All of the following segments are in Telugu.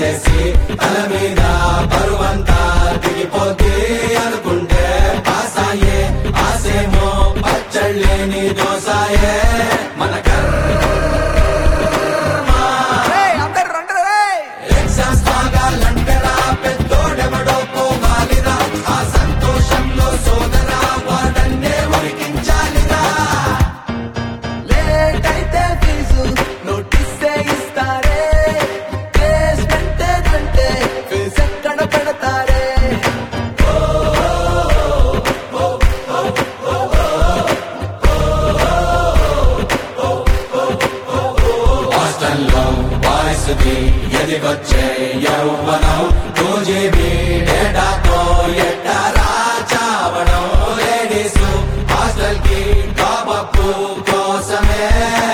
వేసేసి తల మీద బరువంతా దిగిపోతే అనుకుంటే పాసాయే ఆసేమో పచ్చళ్ళేని దోసాయే మన అందరు రండి రే ఎగ్జామ్స్ బాగాలంటరా పెద్దోడెవడో పోవాలిరా ఆ సంతోషంలో సోదరా వాడన్నే ఉరికించాలిరా లేట్ అయితే ఫీజు నోటీస్ ఇస్తారే ప్లేస్మెంట్ అంటే ఫీజు ఎక్కడ పెడతారే హాస్టల్లో బాయ్స్ ది ఎదిగొచ్చే యౌవనం టూ జీబీ డేటాతో ఎట్టారా చావడం లేడీస్ హాస్టల్ కి టాప్ అప్ కోసమే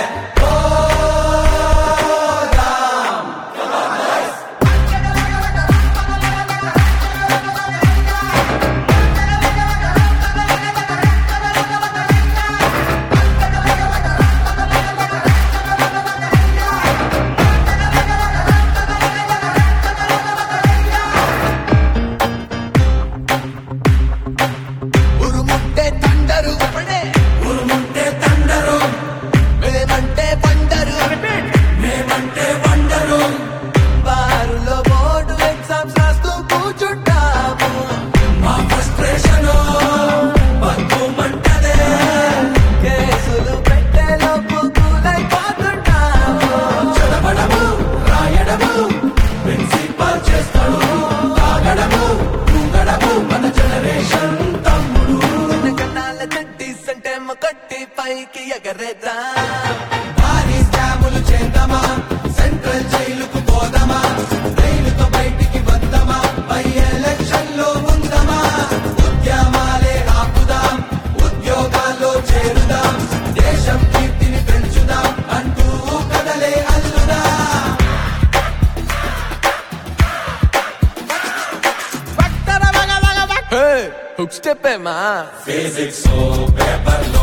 ఉరుముంటే తండరు ఉరుముంటే తండరు మేమంటే పండరు మేమంటే వండరు బారులో బోర్డు ఎగ్జామ్స్ రాస్తూ కూర్చుంటాము మా ఫ్రస్ట్రేషన్ బతుమంటదే కేసులు పెట్టేలోపు కూలైపోతుంటాము చదవడము రాయడము ప్రిన్సిపల్ చేస్తాడు తాగడము ఊగడము మన జనరేషన్ తమ్ముడు చిన్న కన్నాల చట్టీస్ అంటే కట్టి పైకి ఎగరేద్దాం భారీ స్కాములు చేద్దామా సెంట్రల్ జైలుకు పోదామా జైలుతో బయటికి వద్దామా పై ఎలక్షన్ లో ఉందామా ఉద్యమాలే ఆపుదాం ఉద్యోగాల్లో చేరుదాం దేశం కీర్తిని పెంచుదాం అంటూ కదలే అల్లుదా హుక్ స్టెప్ ఏమా ఫిజిక్స్ పేపర్